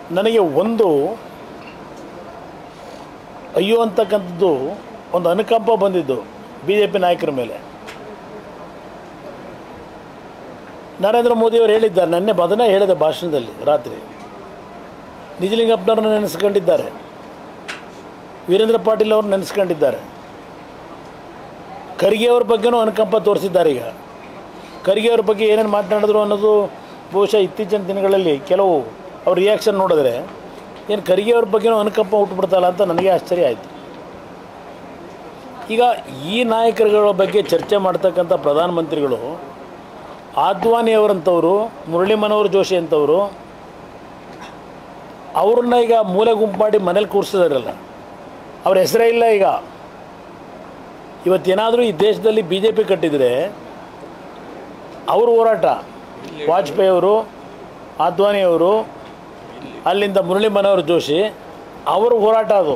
ನನಗೆ ಒಂದು ಅಯ್ಯೋ ಅಂತಕ್ಕಂಥದ್ದು ಒಂದು ಅನುಕಂಪ ಬಂದಿದ್ದು ಬಿ ಜೆ ಪಿ ನಾಯಕರ ಮೇಲೆ ನರೇಂದ್ರ ಮೋದಿಯವರು ಹೇಳಿದ್ದಾರೆ ನನ್ನೆ ಅದನ್ನೇ ಹೇಳಿದೆ ಭಾಷಣದಲ್ಲಿ ರಾತ್ರಿ ನಿಜಲಿಂಗಪ್ಪನವ್ರನ್ನ ನೆನೆಸ್ಕೊಂಡಿದ್ದಾರೆ ವೀರೇಂದ್ರ ಪಾಟೀಲ್ ಅವ್ರನ್ನ ನೆನೆಸ್ಕೊಂಡಿದ್ದಾರೆ ಖರ್ಗೆ ಅವ್ರ ಬಗ್ಗೆನೂ ಅನುಕಂಪ ತೋರಿಸಿದ್ದಾರೆ ಈಗ ಖರ್ಗೆ ಅವ್ರ ಬಗ್ಗೆ ಏನೇನು ಮಾತನಾಡಿದ್ರು ಅನ್ನೋದು ಬಹುಶಃ ಇತ್ತೀಚಿನ ದಿನಗಳಲ್ಲಿ ಕೆಲವು ಅವ್ರ ರಿಯಾಕ್ಷನ್ ನೋಡಿದ್ರೆ ಏನು ಖರ್ಗೆ ಅವ್ರ ಬಗ್ಗೆನೂ ಅನುಕಂಪ ಹುಟ್ಟುಬಿಡ್ತಲ್ಲ ಅಂತ ನನಗೆ ಆಶ್ಚರ್ಯ ಆಯಿತು ಈಗ ಈ ನಾಯಕರುಗಳ ಬಗ್ಗೆ ಚರ್ಚೆ ಮಾಡ್ತಕ್ಕಂಥ ಪ್ರಧಾನಮಂತ್ರಿಗಳು ಆದ್ವಾನಿ ಅವರಂಥವರು ಮುರಳಿ ಮನೋಹರ್ ಜೋಶಿ ಅಂತವರು ಅವ್ರನ್ನ ಈಗ ಮೂಲೆ ಗುಂಪು ಮಾಡಿ ಮನೇಲಿ ಕೂರಿಸಿದಾರಲ್ಲ ಅವ್ರ ಹೆಸರೇ ಇಲ್ಲ ಈಗ ಇವತ್ತೇನಾದರೂ ಈ ದೇಶದಲ್ಲಿ ಬಿ ಜೆ ಪಿ ಕಟ್ಟಿದರೆ ಅವ್ರ ಹೋರಾಟ ವಾಜಪೇಯಿ ಅವರು ಆದ್ವಾನಿ ಅವರು ಅಲ್ಲಿಂದ ಮುರಳಿ ಮನೋಹರ್ ಜೋಶಿ ಅವ್ರ ಹೋರಾಟ ಅದು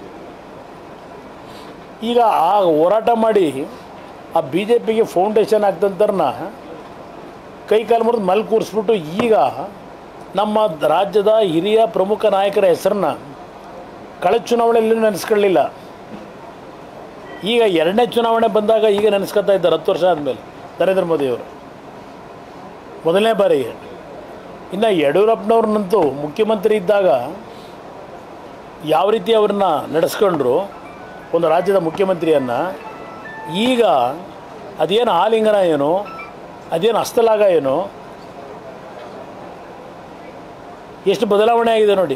ಈಗ ಆ ಹೋರಾಟ ಮಾಡಿ ಆ ಬಿ ಜೆ ಪಿಗೆ ಫೌಂಡೇಶನ್ ಆಗ್ತಂತರನ್ನ ಕೈ ಕಾಲು ಮುರಿದು ಮಲ್ ಕೂರಿಸ್ಬಿಟ್ಟು ಈಗ ನಮ್ಮ ರಾಜ್ಯದ ಹಿರಿಯ ಪ್ರಮುಖ ನಾಯಕರ ಹೆಸರನ್ನ ಕಳೆದ ಚುನಾವಣೆಯಲ್ಲೂ ನೆನೆಸ್ಕೊಳ್ಳಿಲ್ಲ ಈಗ ಎರಡನೇ ಚುನಾವಣೆ ಬಂದಾಗ ಈಗ ನೆನೆಸ್ಕೊತಾ ಇದ್ದಾರೆ ಹತ್ತು ವರ್ಷ ಆದಮೇಲೆ ನರೇಂದ್ರ ಮೋದಿಯವರು ಮೊದಲನೇ ಬಾರಿಗೆ ಇನ್ನು ಯಡಿಯೂರಪ್ಪನವ್ರನ್ನಂತೂ ಮುಖ್ಯಮಂತ್ರಿ ಇದ್ದಾಗ ಯಾವ ರೀತಿ ಅವ್ರನ್ನ ನಡೆಸ್ಕೊಂಡ್ರು ಒಂದು ರಾಜ್ಯದ ಮುಖ್ಯಮಂತ್ರಿಯನ್ನು ಈಗ ಅದೇನು ಆಲಿಂಗನ ಏನು ಅದೇನು ಹಸ್ತಲಾಗ ಏನು ಎಷ್ಟು ಬದಲಾವಣೆ ಆಗಿದೆ ನೋಡಿ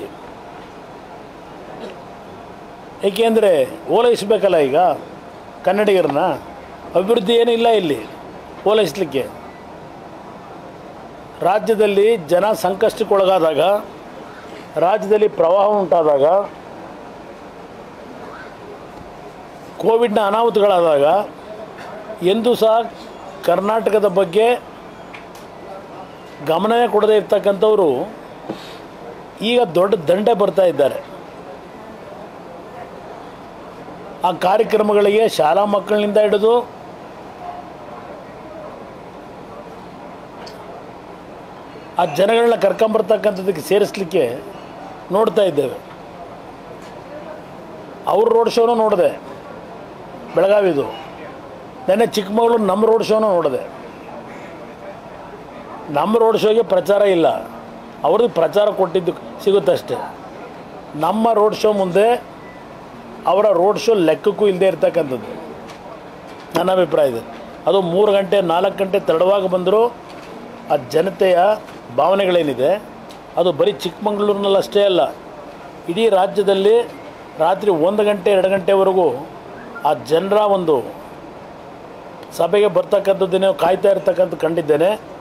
ಏಕೆಂದರೆ ಓಲೈಸಬೇಕಲ್ಲ ಈಗ ಕನ್ನಡಿಗರನ್ನ ಅಭಿವೃದ್ಧಿ ಏನಿಲ್ಲ ಇಲ್ಲಿ ಓಲೈಸಲಿಕ್ಕೆ ರಾಜ್ಯದಲ್ಲಿ ಜನ ಸಂಕಷ್ಟಕ್ಕೊಳಗಾದಾಗ ರಾಜ್ಯದಲ್ಲಿ ಪ್ರವಾಹ ಉಂಟಾದಾಗ ಕೋವಿಡ್ನ ಅನಾಹುತಗಳಾದಾಗ ಎಂದೂ ಸಹ ಕರ್ನಾಟಕದ ಬಗ್ಗೆ ಗಮನವೇ ಕೊಡದೇ ಇರ್ತಕ್ಕಂಥವರು ಈಗ ದೊಡ್ಡ ದಂಡೆ ಬರ್ತಾ ಇದ್ದಾರೆ ಆ ಕಾರ್ಯಕ್ರಮಗಳಿಗೆ ಶಾಲಾ ಮಕ್ಕಳಿಂದ ಹಿಡಿದು ಆ ಜನಗಳನ್ನ ಕರ್ಕೊಂಬರ್ತಕ್ಕಂಥದ್ದಕ್ಕೆ ಸೇರಿಸ್ಲಿಕ್ಕೆ ನೋಡ್ತಾ ಇದ್ದೇವೆ ಅವ್ರ ರೋಡ್ ಶೋನೂ ನೋಡಿದೆ ಬೆಳಗಾವಿದು ನೆನ್ನೆ ಚಿಕ್ಕಮಗಳೂರು ನಮ್ಮ ರೋಡ್ ಶೋನೂ ನೋಡಿದೆ ನಮ್ಮ ರೋಡ್ ಶೋಗೆ ಪ್ರಚಾರ ಇಲ್ಲ ಅವ್ರದ್ದು ಪ್ರಚಾರ ಕೊಟ್ಟಿದ್ದು ಸಿಗುತ್ತಷ್ಟೆ ನಮ್ಮ ರೋಡ್ ಶೋ ಮುಂದೆ ಅವರ ರೋಡ್ ಶೋ ಲೆಕ್ಕಕ್ಕೂ ಇಲ್ಲದೆ ಇರ್ತಕ್ಕಂಥದ್ದು ನನ್ನ ಅಭಿಪ್ರಾಯದಲ್ಲಿ ಅದು ಮೂರು ಗಂಟೆ ನಾಲ್ಕು ಗಂಟೆ ತಡವಾಗಿ ಬಂದರೂ ಆ ಜನತೆಯ ಭಾವನೆಗಳೇನಿದೆ ಅದು ಬರೀ ಚಿಕ್ಕಮಗಳೂರಿನಲ್ಲಿ ಅಷ್ಟೇ ಅಲ್ಲ ಇಡೀ ರಾಜ್ಯದಲ್ಲಿ ರಾತ್ರಿ ಒಂದು ಗಂಟೆ ಎರಡು ಗಂಟೆವರೆಗೂ ಆ ಜನರ ಒಂದು ಸಭೆಗೆ ಬರ್ತಕ್ಕಂಥದ್ದನ್ನೇ ಕಾಯ್ತಾ ಇರ್ತಕ್ಕಂಥ ಕಂಡಿದ್ದೇನೆ